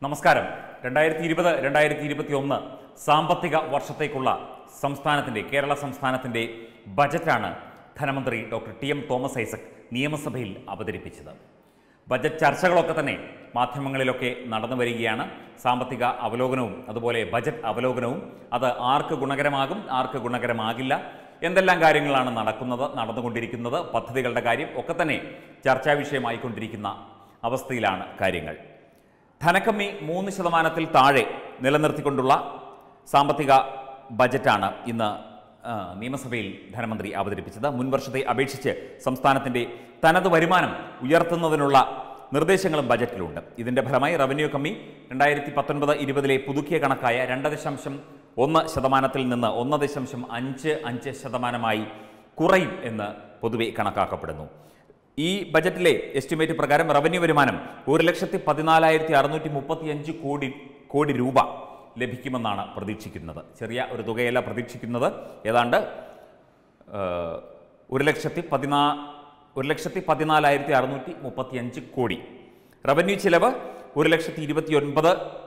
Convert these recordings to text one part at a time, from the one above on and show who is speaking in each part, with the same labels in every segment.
Speaker 1: നമസ്കാരം രണ്ടായിരത്തി ഇരുപത് രണ്ടായിരത്തി ഇരുപത്തി ഒന്ന് സാമ്പത്തിക വർഷത്തേക്കുള്ള സംസ്ഥാനത്തിന്റെ കേരള സംസ്ഥാനത്തിന്റെ ബജറ്റാണ് ധനമന്ത്രി doctor T M Thomas Isaac നിയമസഭയിൽ അവതരിപ്പിച്ചത് ബജറ്റ് ചർച്ചകളൊക്കെ തന്നെ മാധ്യമങ്ങളിലൊക്കെ നടന്നു വരികയാണ് സാമ്പത്തിക അവലോകനവും അതുപോലെ ബജറ്റ് അവലോകനവും അത് ആർക്ക് ഗുണകരമാകും ആർക്ക് ഗുണകരമാകില്ല എന്തെല്ലാം കാര്യങ്ങളാണ് നടക്കുന്നത് നടന്നുകൊണ്ടിരിക്കുന്നത് പദ്ധതികളുടെ കാര്യം ഒക്കെ തന്നെ ചർച്ചാ വിഷയമായിക്കൊണ്ടിരിക്കുന്ന അവസ്ഥയിലാണ് കാര്യങ്ങൾ ധനക്കമ്മി മൂന്ന് ശതമാനത്തിൽ താഴെ നിലനിർത്തിക്കൊണ്ടുള്ള സാമ്പത്തിക ബജറ്റാണ് ഇന്ന് ആ, നിയമസഭയിൽ ധനമന്ത്രി അവതരിപ്പിച്ചത് മുൻ വർഷത്തെ അപേക്ഷിച്ച് സംസ്ഥാനത്തിൻ്റെ തനത് വരുമാനം ഉയർത്തുന്നതിനുള്ള നിർദ്ദേശങ്ങളും ബജറ്റിലുണ്ട് ഇതിന്റെ ഫലമായി റവന്യൂ കമ്മി രണ്ടായിരത്തി പത്തൊൻപത് ഇരുപതിലെ പുതുക്കിയ കണക്കായ രണ്ട് ദശാംശം ഒന്ന് ശതമാനത്തിൽ നിന്ന് ഒന്ന് ദശാംശം അഞ്ച് അഞ്ച് ശതമാനമായി കുറയും എന്ന് പൊതുവെ കണക്കാക്കപ്പെടുന്നു ഈ ബജറ്റിലെ എസ്റ്റിമേറ്റ് പ്രകാരം റവന്യൂ വരുമാനം ഒരു ലക്ഷത്തി പതിനാലായിരത്തി അറുന്നൂറ്റി മുപ്പത്തി അഞ്ച് കോടി കോടി രൂപ ലഭിക്കുമെന്നാണ് പ്രതീക്ഷിക്കുന്നത് ചെറിയ ഒരു തുകയല്ല പ്രതീക്ഷിക്കുന്നത് ഏതാണ്ട് ഏഹ്, ഒരു ലക്ഷത്തി പതിനാ ഒരു ലക്ഷത്തി പതിനാലായിരത്തി അറുന്നൂറ്റി മുപ്പത്തി അഞ്ച് കോടി റവന്യൂ ചിലവ് ഒരു ലക്ഷത്തി ഇരുപത്തി ഒൻപത്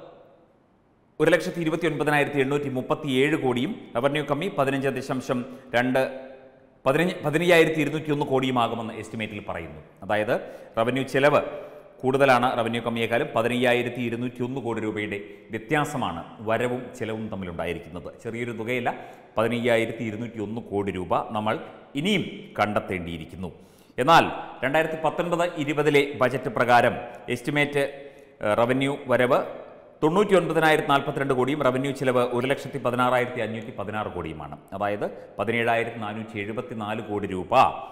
Speaker 1: ഒരു ലക്ഷത്തി ഇരുപത്തി ഒൻപതിനായിരത്തി എണ്ണൂറ്റി മുപ്പത്തി ഏഴ് കോടിയും റവന്യൂ കമ്മി പതിനഞ്ച് ദശാംശം രണ്ട് പതിനഞ്ച് പതിനയ്യായിരത്തി ഇരുന്നൂറ്റി ഒന്ന് കോടിയുമാകുമെന്ന് എസ്റ്റിമേറ്റിൽ പറയുന്നു അതായത് റവന്യൂ ചെലവ് കൂടുതലാണ് റവന്യൂ കമ്മിയേക്കാളും പതിനയ്യായിരത്തി ഇരുന്നൂറ്റി ഒന്ന് കോടി രൂപയുടെ വ്യത്യാസമാണ് വരവും ചെലവും തമ്മിലുണ്ടായിരിക്കുന്നത് ചെറിയൊരു തുകയില്ല പതിനയ്യായിരത്തി ഇരുന്നൂറ്റി ഒന്ന് കോടി രൂപ നമ്മൾ ഇനിയും കണ്ടെത്തേണ്ടിയിരിക്കുന്നു എന്നാൽ രണ്ടായിരത്തി പത്തൊൻപത് ഇരുപതിലെ ബജറ്റ് പ്രകാരം എസ്റ്റിമേറ്റ് ഏഹ്, റവന്യൂ വരവ് തൊണ്ണൂറ്റി ഒൻപതിനായിരത്തി നാൽപ്പത്തിരണ്ട് കോടിയും റവന്യൂ ചിലവ് ഒരു ലക്ഷത്തി പതിനാറായിരത്തി അഞ്ഞൂറ്റി പതിനാറ് കോടിയുമാണ് അതായത് പതിനേഴായിരത്തി നാനൂറ്റി എഴുപത്തി നാല് കോടി രൂപ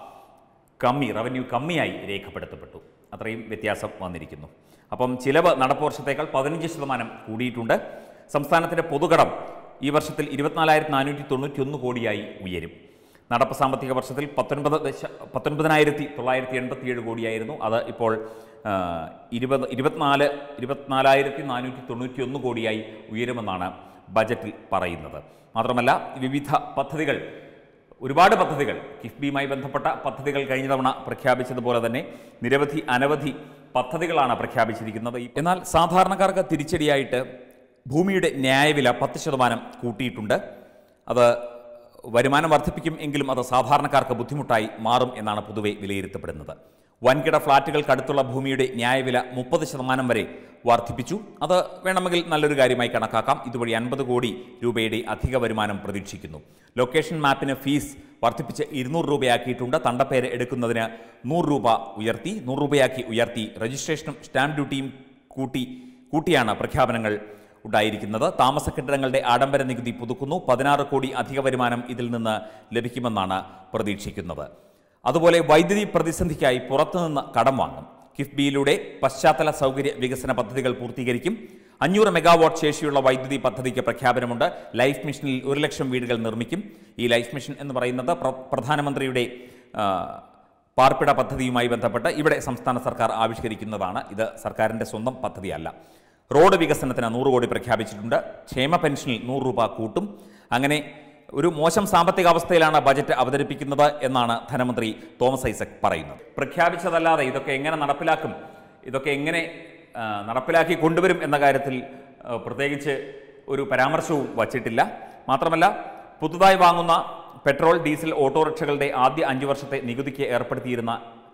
Speaker 1: കമ്മി റവന്യൂ കമ്മിയായി രേഖപ്പെടുത്തപ്പെട്ടു അത്രയും വ്യത്യാസം വന്നിരിക്കുന്നു അപ്പം ചിലവ് നടപ്പ് വർഷത്തേക്കാൾ പതിനഞ്ച് ശതമാനം കൂടിയിട്ടുണ്ട് സംസ്ഥാനത്തിൻ്റെ പൊതുകടം ഈ വർഷത്തിൽ ഇരുപത്തിനാലായിരത്തി നാനൂറ്റി തൊണ്ണൂറ്റി ഒന്ന് കോടിയായി ഉയരും നടപ്പ് സാമ്പത്തിക വർഷത്തിൽ പത്തൊൻപത് ദശ പത്തൊൻപതിനായിരത്തി തൊള്ളായിരത്തി എൺപത്തിയേഴ് കോടിയായിരുന്നു അത് ഇപ്പോൾ ആ, ഇരുപത് ഇരുപത്തിനാല് ഇരുപത്തിനാലായിരത്തി നാനൂറ്റി തൊണ്ണൂറ്റി ഒന്ന് കോടിയായി ഉയരുമെന്നാണ് ബജറ്റിൽ പറയുന്നത് മാത്രമല്ല വിവിധ പദ്ധതികൾ ഒരുപാട് പദ്ധതികൾ കിഫ്ബിയുമായി ബന്ധപ്പെട്ട പദ്ധതികൾ കഴിഞ്ഞ തവണ പ്രഖ്യാപിച്ചതുപോലെ തന്നെ നിരവധി അനവധി പദ്ധതികളാണ് പ്രഖ്യാപിച്ചിരിക്കുന്നത് എന്നാൽ സാധാരണക്കാർക്ക് തിരിച്ചടിയായിട്ട് ഭൂമിയുടെ ന്യായവില പത്ത് ശതമാനം കൂട്ടിയിട്ടുണ്ട് അത് വരുമാനം വർദ്ധിപ്പിക്കും എങ്കിലും അത് സാധാരണക്കാർക്ക് ബുദ്ധിമുട്ടായി മാറും എന്നാണ് പൊതുവെ വിലയിരുത്തപ്പെടുന്നത് വൻകിട ഫ്ളാറ്റുകൾക്കടുത്തുള്ള ഭൂമിയുടെ ന്യായവില മുപ്പത് ശതമാനം വരെ വർദ്ധിപ്പിച്ചു അത് വേണമെങ്കിൽ നല്ലൊരു കാര്യമായി കണക്കാക്കാം ഇതുവഴി അൻപത് കോടി രൂപയുടെ അധിക വരുമാനം പ്രതീക്ഷിക്കുന്നു ലൊക്കേഷൻ മാപ്പിന് ഫീസ് വർദ്ധിപ്പിച്ച് ഇരുന്നൂറ് രൂപയാക്കിയിട്ടുണ്ട് തണ്ടപ്പേര് എടുക്കുന്നതിന് നൂറ് രൂപ ഉയർത്തി നൂറ് രൂപയാക്കി ഉയർത്തി രജിസ്ട്രേഷനും സ്റ്റാമ്പ് ഡ്യൂട്ടിയും കൂട്ടി കൂട്ടിയാണ് പ്രഖ്യാപനങ്ങൾ ഉണ്ടായിരിക്കുന്നത് താമസ കെട്ടിടങ്ങളുടെ ആഡംബര നികുതി പുതുക്കുന്നു പതിനാറ് കോടി അധിക വരുമാനം ഇതിൽ നിന്ന് ലഭിക്കുമെന്നാണ് പ്രതീക്ഷിക്കുന്നത് അതുപോലെ വൈദ്യുതി പ്രതിസന്ധിക്കായി പുറത്തുനിന്ന് കടം വാങ്ങും കിഫ്ബിയിലൂടെ പശ്ചാത്തല സൗകര്യ വികസന പദ്ധതികൾ പൂർത്തീകരിക്കും അഞ്ഞൂറ് മെഗാവാട്ട് ശേഷിയുള്ള വൈദ്യുതി പദ്ധതിക്ക് പ്രഖ്യാപനമുണ്ട് ലൈഫ് മിഷനിൽ ഒരു ലക്ഷം വീടുകൾ നിർമ്മിക്കും ഈ ലൈഫ് മിഷൻ എന്ന് പറയുന്നത് പ്ര- പ്രധാനമന്ത്രിയുടെ ആ, പാർപ്പിട പദ്ധതിയുമായി ബന്ധപ്പെട്ട് ഇവിടെ സംസ്ഥാന സർക്കാർ ആവിഷ്കരിക്കുന്നതാണ് ഇത് സർക്കാരിൻ്റെ സ്വന്തം പദ്ധതിയല്ല റോഡ് വികസനത്തിന് നൂറ് കോടി പ്രഖ്യാപിച്ചിട്ടുണ്ട് ക്ഷേമ പെൻഷനിൽ നൂറ് രൂപ കൂട്ടും അങ്ങനെ ഒരു മോശം സാമ്പത്തിക അവസ്ഥയിലാണ് ബജറ്റ് അവതരിപ്പിക്കുന്നത് എന്നാണ് ധനമന്ത്രി തോമസ് ഐസക് പറയുന്നത് പ്രഖ്യാപിച്ചതല്ലാതെ ഇതൊക്കെ എങ്ങനെ നടപ്പിലാക്കും ഇതൊക്കെ എങ്ങനെ ആ, നടപ്പിലാക്കി കൊണ്ടുവരും എന്ന കാര്യത്തിൽ ആ, പ്രത്യേകിച്ച് ഒരു പരാമർശവും വച്ചിട്ടില്ല മാത്രമല്ല പുതുതായി വാങ്ങുന്ന പെട്രോൾ ഡീസൽ ഓട്ടോറിക്ഷകളുടെ ആദ്യ അഞ്ച് വർഷത്തെ നികുതിക്ക് ഏർപ്പെടുത്തിയിരുന്ന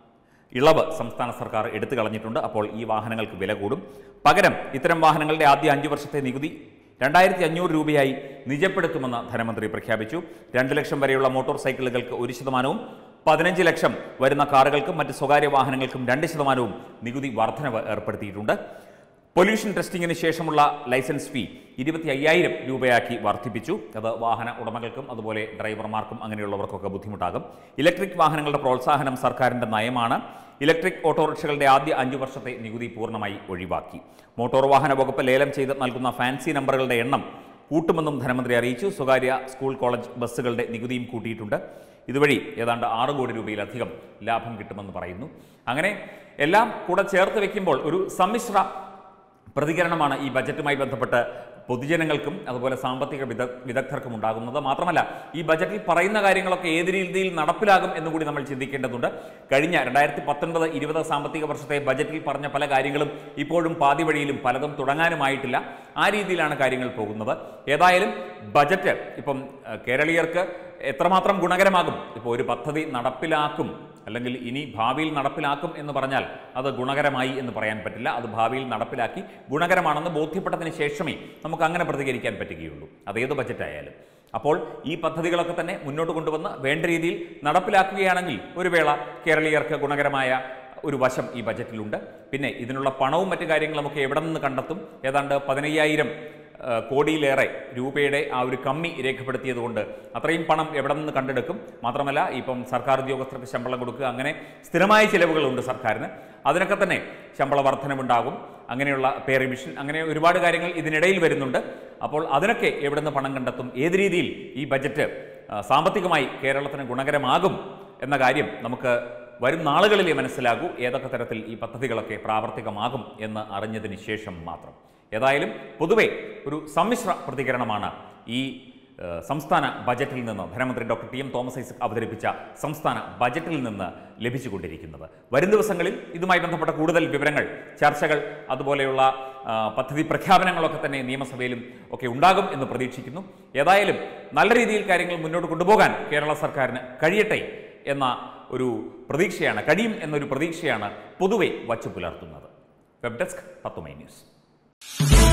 Speaker 1: ഇളവ് സംസ്ഥാന സർക്കാർ എടുത്തു കളഞ്ഞിട്ടുണ്ട് അപ്പോൾ ഈ വാഹനങ്ങൾക്ക് വില കൂടും പകരം ഇത്തരം വാഹനങ്ങളുടെ ആദ്യ അഞ്ച് വർഷത്തെ നികുതി രണ്ടായിരത്തി അഞ്ഞൂറ് രൂപയായി നിജപ്പെടുത്തുമെന്ന് ധനമന്ത്രി പ്രഖ്യാപിച്ചു രണ്ട് ലക്ഷം വരെയുള്ള മോട്ടോർ സൈക്കിളുകൾക്ക് ഒരു ശതമാനവും പതിനഞ്ച് ലക്ഷം വരുന്ന കാറുകൾക്കും മറ്റ് സ്വകാര്യ വാഹനങ്ങൾക്കും രണ്ട് ശതമാനവും നികുതി വർധനവ് ഏർപ്പെടുത്തിയിട്ടുണ്ട് പൊല്യൂഷൻ ടെസ്റ്റിംഗിന് ശേഷമുള്ള ലൈസൻസ് ഫീ ഇരുപത്തി അയ്യായിരം രൂപയാക്കി വർദ്ധിപ്പിച്ചു അത് വാഹന ഉടമകൾക്കും അതുപോലെ ഡ്രൈവർമാർക്കും അങ്ങനെയുള്ളവർക്കൊക്കെ ബുദ്ധിമുട്ടാകും ഇലക്ട്രിക് വാഹനങ്ങളുടെ പ്രോത്സാഹനം സർക്കാരിന്റെ നയമാണ് ഇലക്ട്രിക് ഓട്ടോറിക്ഷകളുടെ ആദ്യ അഞ്ചു വർഷത്തെ നികുതി പൂർണ്ണമായി ഒഴിവാക്കി മോട്ടോർ വാഹന വകുപ്പ് ലേലം ചെയ്ത് നൽകുന്ന ഫാൻസി നമ്പറുകളുടെ എണ്ണം കൂട്ടുമെന്നും ധനമന്ത്രി അറിയിച്ചു സ്വകാര്യ സ്കൂൾ കോളേജ് ബസ്സുകളുടെ നികുതിയും കൂട്ടിയിട്ടുണ്ട് ഇതുവഴി ഏതാണ്ട് ആറ് കോടി രൂപയിലധികം ലാഭം കിട്ടുമെന്ന് പറയുന്നു അങ്ങനെ എല്ലാം കൂടെ ചേർത്ത് വെക്കുമ്പോൾ ഒരു സമ്മിശ്ര പ്രതികരണമാണ് ഈ ബജറ്റുമായി ബന്ധപ്പെട്ട് പൊതുജനങ്ങൾക്കും അതുപോലെ സാമ്പത്തിക വിദ വിദഗ്ധർക്കും ഉണ്ടാകുന്നത് മാത്രമല്ല ഈ ബജറ്റിൽ പറയുന്ന കാര്യങ്ങളൊക്കെ ഏത് രീതിയിൽ നടപ്പിലാകും എന്നുകൂടി നമ്മൾ ചിന്തിക്കേണ്ടതുണ്ട് കഴിഞ്ഞ രണ്ടായിരത്തി പത്തൊൻപത് ഇരുപത് സാമ്പത്തിക വർഷത്തെ ബജറ്റിൽ പറഞ്ഞ പല കാര്യങ്ങളും ഇപ്പോഴും പാതി വഴിയിലും പലതും തുടങ്ങാനുമായിട്ടില്ല ആ രീതിയിലാണ് കാര്യങ്ങൾ പോകുന്നത് ഏതായാലും ബജറ്റ് ഇപ്പം ഏഹ്, കേരളീയർക്ക് എത്രമാത്രം ഗുണകരമാകും ഇപ്പോൾ ഒരു പദ്ധതി നടപ്പിലാക്കും അല്ലെങ്കിൽ ഇനി ഭാവിയിൽ നടപ്പിലാക്കും എന്ന് പറഞ്ഞാൽ അത് ഗുണകരമായി എന്ന് പറയാൻ പറ്റില്ല അത് ഭാവിയിൽ നടപ്പിലാക്കി ഗുണകരമാണെന്ന് ബോധ്യപ്പെട്ടതിന് ശേഷമേ നമുക്ക് അങ്ങനെ പ്രതികരിക്കാൻ പറ്റുകയുള്ളൂ അതേത് ബജറ്റ് ആയാലും അപ്പോൾ ഈ പദ്ധതികളൊക്കെ തന്നെ മുന്നോട്ട് കൊണ്ടുവന്ന് വേണ്ട രീതിയിൽ നടപ്പിലാക്കുകയാണെങ്കിൽ ഒരു വേള കേരളീയർക്ക് ഗുണകരമായ ഒരു വശം ഈ ബജറ്റിലുണ്ട് പിന്നെ ഇതിനുള്ള പണവും മറ്റു കാര്യങ്ങളും ഒക്കെ എവിടെ നിന്ന് കണ്ടെത്തും ഏതാണ്ട് പതിനയ്യായിരം ഏഹ് കോടിയിലേറെ രൂപയുടെ ആ ഒരു കമ്മി രേഖപ്പെടുത്തിയതുകൊണ്ട് അത്രയും പണം എവിടെ നിന്ന് കണ്ടെടുക്കും മാത്രമല്ല ഇപ്പം സർക്കാർ ഉദ്യോഗസ്ഥർക്ക് ശമ്പളം കൊടുക്കുക അങ്ങനെ സ്ഥിരമായ ചിലവുകളുണ്ട് സർക്കാരിന് അതിനൊക്കെ തന്നെ ശമ്പള വർധനവുണ്ടാകും അങ്ങനെയുള്ള പേ റിവിഷൻ അങ്ങനെ ഒരുപാട് കാര്യങ്ങൾ ഇതിനിടയിൽ വരുന്നുണ്ട് അപ്പോൾ അതിനൊക്കെ എവിടെ നിന്ന് പണം കണ്ടെത്തും ഏത് രീതിയിൽ ഈ ബജറ്റ് ആ, സാമ്പത്തികമായി കേരളത്തിന് ഗുണകരമാകും എന്ന കാര്യം നമുക്ക് വരും നാളുകളിലേ മനസ്സിലാകൂ ഏതൊക്കെ തരത്തിൽ ഈ പദ്ധതികളൊക്കെ പ്രാവർത്തികമാകും എന്ന് അറിഞ്ഞതിന് ശേഷം മാത്രം ഏതായാലും പൊതുവെ ഒരു സമ്മിശ്ര പ്രതികരണമാണ് ഈ ഏഹ്, സംസ്ഥാന ബജറ്റിൽ നിന്ന് ധനമന്ത്രി doctor T M Thomas Isaac അവതരിപ്പിച്ച സംസ്ഥാന ബജറ്റിൽ നിന്ന് ലഭിച്ചുകൊണ്ടിരിക്കുന്നത് വരും ദിവസങ്ങളിൽ ഇതുമായി ബന്ധപ്പെട്ട കൂടുതൽ വിവരങ്ങൾ ചർച്ചകൾ അതുപോലെയുള്ള ആ, പദ്ധതി പ്രഖ്യാപനങ്ങളൊക്കെ തന്നെ നിയമസഭയിലും ഒക്കെ ഉണ്ടാകും എന്ന് പ്രതീക്ഷിക്കുന്നു ഏതായാലും നല്ല രീതിയിൽ കാര്യങ്ങൾ മുന്നോട്ട് കൊണ്ടുപോകാൻ കേരള സർക്കാരിന് കഴിയട്ടെ എന്ന ഒരു പ്രതീക്ഷയാണ് കഴിയും എന്നൊരു പ്രതീക്ഷയാണ് പൊതുവെ വച്ചു പുലർത്തുന്നത് വെബ് ഡെസ്ക് പത്തുമൈ ന്യൂസ്